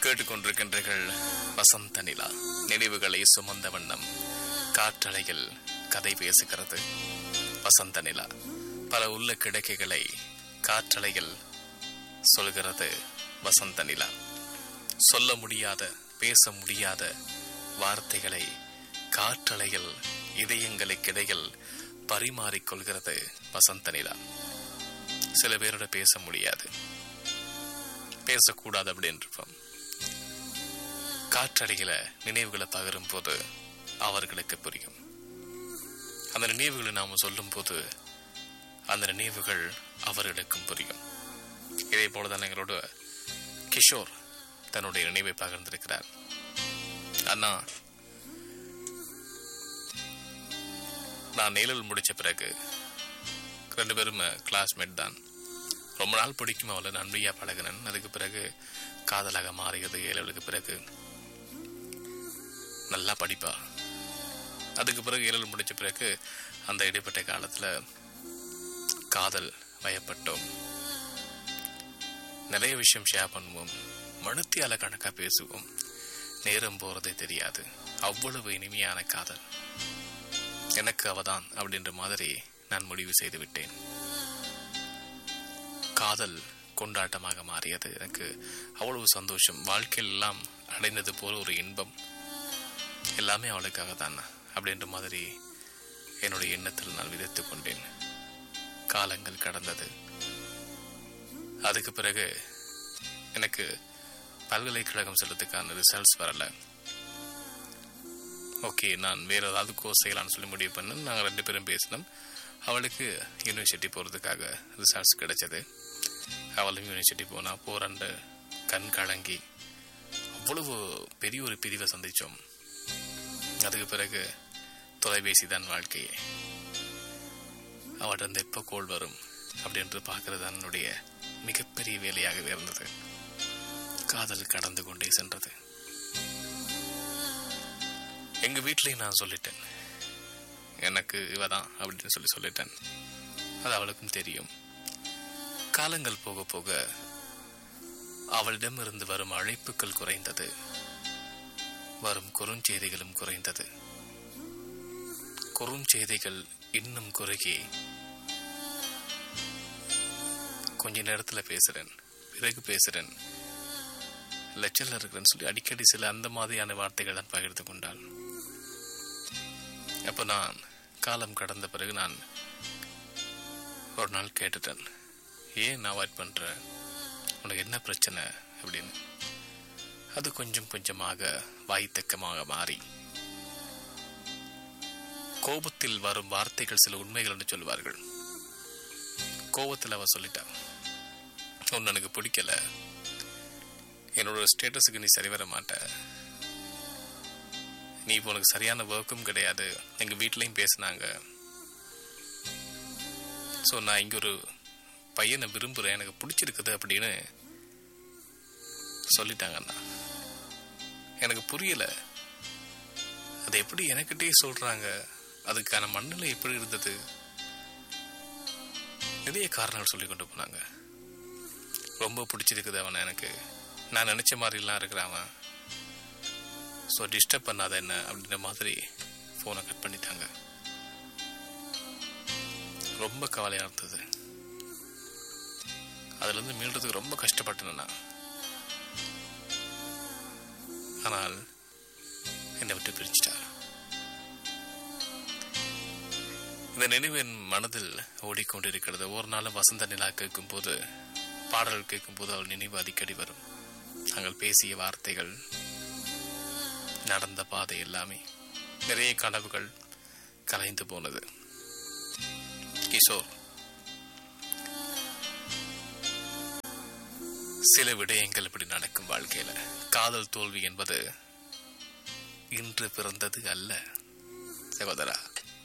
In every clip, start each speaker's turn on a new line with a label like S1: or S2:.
S1: கேட்டுக்கொண்டிருக்கின்றீர்கள் வசந்த நிலா நினைவுகளை சுமந்த வண்ணம் காற்றலையில் கதை பேசுகிறது வசந்த நிலா பல உள்ள கிடக்கைகளை காற்றலையில் சொல்கிறது வசந்த நிலா சொல்ல முடியாத பேச முடியாத வார்த்தைகளை காற்றலையில் இதயங்களுக்கிடையில் பரிமாறிக்கொள்கிறது வசந்த நிலா சில பேரோட பேச முடியாது பேசக்கூடாது அப்படின்னு இருப்போம் காற்றடியில நினைவுகளை பகிரும் போது அவர்களுக்கு புரியும் அந்த நினைவுகளை நாம் சொல்லும் போது அந்த நினைவுகள் அவர்களுக்கும் புரியும் இதே போலதான் எங்களோட கிஷோர் தன்னுடைய நினைவை பகிர்ந்திருக்கிறார் அண்ணா நான் நேழல் முடிச்ச பிறகு ரெண்டு பேரும் கிளாஸ்மேட் தான் ரொம்ப நாள் பிடிக்கும் அவளை நன்றியா பழகினேன் அதுக்கு பிறகு காதலாக மாறியது ஏழவளுக்கு பிறகு நல்லா படிப்பா அதுக்கு பிறகு ஏழல் முடிச்ச பிறகு அந்த இடைப்பட்ட காலத்துல காதல் வயப்பட்டோம் நிறைய விஷயம் ஷேர் பண்ணுவோம் மனுத்தியால கணக்கா பேசுவோம் நேரம் போறதே தெரியாது அவ்வளவு இனிமையான காதல் எனக்கு அவதான் அப்படின்ற மாதிரி நான் முடிவு செய்து விட்டேன் காதல் கொண்டாட்டமாக மாறியது எனக்கு அவ்வளவு சந்தோஷம் வாழ்க்கையில் எல்லாம் அடைந்தது போல ஒரு இன்பம் எல்லாமே அவளுக்காக தான் அப்படின்ற மாதிரி என்னுடைய எண்ணத்தில் நான் விதைத்துக் கொண்டேன் காலங்கள் கடந்தது அதுக்கு பிறகு எனக்கு பல்கலைக்கழகம் செல்றதுக்கான ரிசல்ட்ஸ் வரல ஓகே நான் வேற ஏதாவது கோர்ஸ் செய்யலாம்னு சொல்லி முடிவு பண்ணேன் நாங்கள் ரெண்டு பேரும் பேசினோம் அவளுக்கு யூனிவர்சிட்டி போகிறதுக்காக ரிசல்ட்ஸ் கிடைச்சது அவளும் யூனிவர்சிட்டி போனா போராண்டு கண் கலங்கி அவ்வளவு பெரிய ஒரு பிரிவை சந்திச்சோம் அதுக்கு பிறகு தொலைபேசி தான் வாழ்க்கையே அவட்ட இருந்து எப்போ கோல் வரும் அப்படின்று பார்க்கறது என்னுடைய மிகப்பெரிய வேலையாகவே இருந்தது காதல் கடந்து கொண்டே சென்றது எங்க வீட்லயும் நான் சொல்லிட்டேன் எனக்கு இவதான் அப்படின்னு சொல்லி சொல்லிட்டேன் அது அவளுக்கும் தெரியும் காலங்கள் போக போக அவளிடமிருந்து வரும் அழைப்புகள் குறைந்தது வரும் குறுஞ்செய்திகளும் குறைந்தது குறுஞ்செய்திகள் இன்னும் குறுகி கொஞ்ச நேரத்துல பேசுறேன் பிறகு பேசுறேன் லெக்சர்ல இருக்கிறேன்னு சொல்லி அடிக்கடி சில அந்த மாதிரியான வார்த்தைகள் தான் பகிர்ந்து கொண்டாள் அப்ப நான் காலம் கடந்த பிறகு நான் ஒரு நாள் கேட்டுட்டேன் ஏன் அவாய்ட் பண்ற உனக்கு என்ன பிரச்சனை அப்படின்னு அது கொஞ்சம் கொஞ்சமாக வாய்த்தக்கமாக மாறி கோபத்தில் வரும் வார்த்தைகள் சில உண்மைகள் என்று சொல்வார்கள் கோபத்தில் அவ சொல்லிட்டா ஒன்னு எனக்கு பிடிக்கல என்னோட ஸ்டேட்டஸுக்கு நீ சரி வர மாட்ட நீ இப்போ உனக்கு சரியான ஒர்க்கும் கிடையாது எங்க வீட்லயும் பேசினாங்க ஸோ நான் இங்க ஒரு பையனை விரும்புறேன் எனக்கு பிடிச்சிருக்குது அப்படின்னு சொல்லிட்டாங்கண்ணா எனக்கு புரியல அது எப்படி எனக்கிட்டே சொல்றாங்க அதுக்கான மண்ணில் எப்படி இருந்தது நிறைய காரணங்கள் சொல்லி கொண்டு போனாங்க ரொம்ப பிடிச்சிருக்குது அவனை எனக்கு நான் நினைச்ச மாதிரிலாம் இருக்கிறான் அவன் ஸோ டிஸ்டர்ப் பண்ணாத என்ன அப்படின்ற மாதிரி ஃபோனை கட் பண்ணிட்டாங்க ரொம்ப கவலையாக இருந்தது அதுலேருந்து மீள்றதுக்கு ரொம்ப கஷ்டப்பட்டேன் நான் ஆனால் என்னை விட்டு பிரிச்சிட்டா இந்த நினைவு என் மனதில் ஓடிக்கொண்டிருக்கிறது ஒரு நாளும் வசந்த நிலா கேட்கும் போது பாடல்கள் கேட்கும் போது அவள் நினைவு அடிக்கடி வரும் நாங்கள் பேசிய வார்த்தைகள் நடந்த பாதை எல்லாமே நிறைய கனவுகள் கலைந்து போனது கிஷோர் சில விடயங்கள் இப்படி நடக்கும் வாழ்க்கையில காதல் தோல்வி என்பது இன்று பிறந்தது அல்ல சகோதரா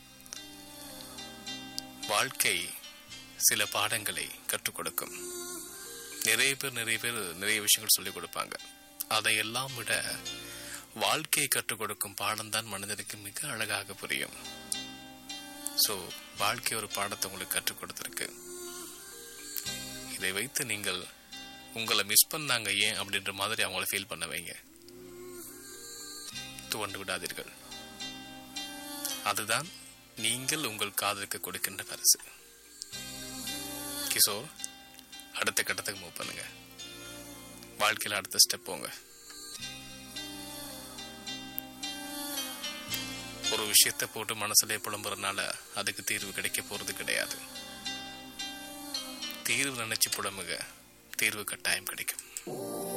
S1: வாழ்க்கை சில பாடங்களை கற்றுக் கொடுக்கும் நிறைய பேர் நிறைய பேர் நிறைய விஷயங்கள் சொல்லிக் கொடுப்பாங்க அதையெல்லாம் விட வாழ்க்கையை கற்றுக் கொடுக்கும் பாடம் தான் மனிதனுக்கு மிக அழகாக புரியும் ஸோ வாழ்க்கை ஒரு பாடத்தை உங்களுக்கு கற்றுக் கொடுத்திருக்கு இதை வைத்து நீங்கள் உங்களை மிஸ் பண்ணாங்க ஏன் அப்படின்ற மாதிரி அவங்கள ஃபீல் பண்ண வைங்க துவண்டு விடாதீர்கள் அதுதான் நீங்கள் உங்கள் காதலுக்கு கொடுக்கின்ற பரிசு கிஷோர் அடுத்த கட்டத்துக்கு மூவ் பண்ணுங்க வாழ்க்கையில் அடுத்த ஸ்டெப் போங்க ஒரு விஷயத்தை போட்டு மனசுல புலம்புறதுனால அதுக்கு தீர்வு கிடைக்க போறது கிடையாது தீர்வு நினைச்சு புலம்புக தீர்வு கட்டாயம் கிடைக்கும்